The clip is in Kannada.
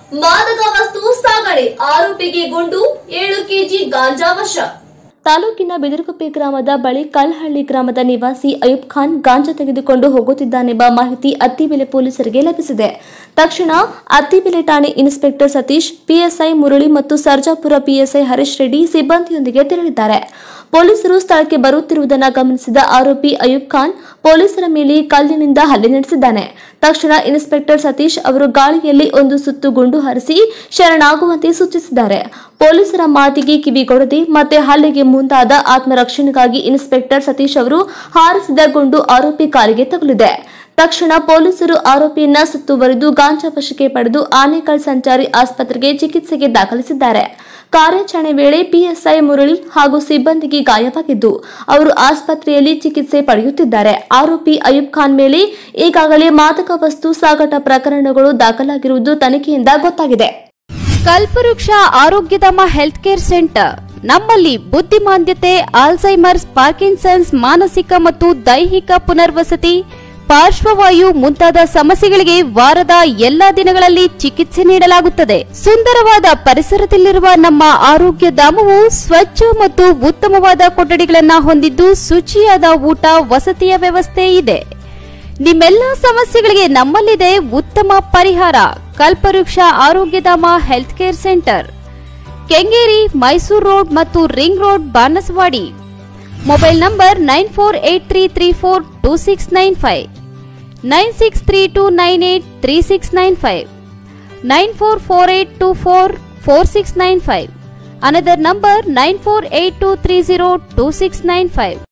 ಮಾದಕ ವಸ್ತು ಸಾಗಣೆ ಆರೋಪಿಗೆ ಗುಂಡು ಏಳು ಕೆಜಿ ಗಾಂಜಾ ವಶ ತಾಲೂಕಿನ ಬಿದಿರುಗುಪ್ಪೆ ಗ್ರಾಮದ ಬಳಿ ಕಲ್ಹಳ್ಳಿ ಗ್ರಾಮದ ನಿವಾಸಿ ಅಯೂಬ್ ಖಾನ್ ಗಾಂಜಾ ತೆಗೆದುಕೊಂಡು ಹೋಗುತ್ತಿದ್ದಾನೆಂಬ ಮಾಹಿತಿ ಅತ್ತಿಬೆಲೆ ಪೊಲೀಸರಿಗೆ ಲಭಿಸಿದೆ ತಕ್ಷಣ ಅತ್ತಿಬೆಲೆ ಠಾಣೆ ಇನ್ಸ್ಪೆಕ್ಟರ್ ಸತೀಶ್ ಪಿಎಸ್ಐ ಮುರಳಿ ಮತ್ತು ಸರ್ಜಾಪುರ ಪಿಎಸ್ಐ ಹರೀಶ್ ರೆಡ್ಡಿ ಸಿಬ್ಬಂದಿಯೊಂದಿಗೆ ತೆರಳಿದ್ದಾರೆ ಪೊಲೀಸರು ಸ್ಥಳಕ್ಕೆ ಬರುತ್ತಿರುವುದನ್ನು ಗಮನಿಸಿದ ಆರೋಪಿ ಅಯೂಬ್ ಖಾನ್ ಪೊಲೀಸರ ಮೇಲೆ ಕಲ್ಲಿನಿಂದ ಹಲ್ಲೆ ನಡೆಸಿದ್ದಾನೆ ತಕ್ಷಣ ಇನ್ಸ್ಪೆಕ್ಟರ್ ಸತೀಶ್ ಅವರು ಗಾಳಿಯಲ್ಲಿ ಒಂದು ಸುತ್ತು ಗುಂಡು ಹಾರಿಸಿ ಶರಣಾಗುವಂತೆ ಸೂಚಿಸಿದ್ದಾರೆ ಪೊಲೀಸರ ಮಾತಿಗೆ ಕಿವಿಗೊಡದೆ ಮತ್ತೆ ಹಲ್ಲೆಗೆ ಮುಂದಾದ ಆತ್ಮರಕ್ಷಣೆಗಾಗಿ ಇನ್ಸ್ಪೆಕ್ಟರ್ ಸತೀಶ್ ಅವರು ಹಾರಿಸಿದ ಗುಂಡು ಆರೋಪಿ ಕಾಲಿಗೆ ತಗುಲಿದೆ ತಕ್ಷಣ ಪೊಲೀಸರು ಆರೋಪಿಯನ್ನ ಸುತ್ತುವರಿದು ಗಾಂಜಾ ವಶಕ್ಕೆ ಪಡೆದು ಆನೇಕಲ್ ಸಂಚಾರಿ ಆಸ್ಪತ್ರೆಗೆ ಚಿಕಿತ್ಸೆಗೆ ದಾಖಲಿಸಿದ್ದಾರೆ ಕಾರ್ಯಾಚರಣೆ ವೇಳೆ ಪಿಎಸ್ಐ ಮುರಳಿ ಹಾಗೂ ಸಿಬ್ಬಂದಿಗೆ ಗಾಯವಾಗಿದ್ದು ಅವರು ಆಸ್ಪತ್ರೆಯಲ್ಲಿ ಚಿಕಿತ್ಸೆ ಪಡೆಯುತ್ತಿದ್ದಾರೆ ಆರೋಪಿ ಅಯೂಬ್ ಖಾನ್ ಮೇಲೆ ಈಗಾಗಲೇ ಮಾದಕ ವಸ್ತು ಸಾಗಾಟ ಪ್ರಕರಣಗಳು ದಾಖಲಾಗಿರುವುದು ತನಿಖೆಯಿಂದ ಗೊತ್ತಾಗಿದೆ ಕಲ್ಪವೃಕ್ಷ ಆರೋಗ್ಯಧಾಮ ಹೆಲ್ತ್ ಕೇರ್ ಸೆಂಟರ್ ನಮ್ಮಲ್ಲಿ ಬುದ್ಧಿಮಾಂದ್ಯತೆ ಆಲ್ಝೈಮರ್ಸ್ ಪಾರ್ಕಿನ್ಸನ್ಸ್ ಮಾನಸಿಕ ಮತ್ತು ದೈಹಿಕ ಪುನರ್ವಸತಿ ಪಾರ್ಶ್ವವಾಯು ಮುಂತಾದ ಸಮಸ್ಯೆಗಳಿಗೆ ವಾರದ ಎಲ್ಲಾ ದಿನಗಳಲ್ಲಿ ಚಿಕಿತ್ಸೆ ನೀಡಲಾಗುತ್ತದೆ ಸುಂದರವಾದ ಪರಿಸರದಲ್ಲಿರುವ ನಮ್ಮ ಆರೋಗ್ಯ ಧಾಮವು ಸ್ವಚ್ಛ ಮತ್ತು ಉತ್ತಮವಾದ ಕೊಠಡಿಗಳನ್ನ ಹೊಂದಿದ್ದು ಶುಚಿಯಾದ ಊಟ ವಸತಿಯ ವ್ಯವಸ್ಥೆ ಇದೆ ನಿಮ್ಮೆಲ್ಲ ಸಮಸ್ಯೆಗಳಿಗೆ ನಮ್ಮಲ್ಲಿದೆ ಉತ್ತಮ ಪರಿಹಾರ Kalpavriksha Arogyadhama health care centre Kengeri Mysuru road ಮತ್ತು ring road Banaswadi mobile number nine four eight three three four two six nine five nine six three two nine eight three six nine five nine four four eight two four four six nine five another number nine four eight two three zero two six nine five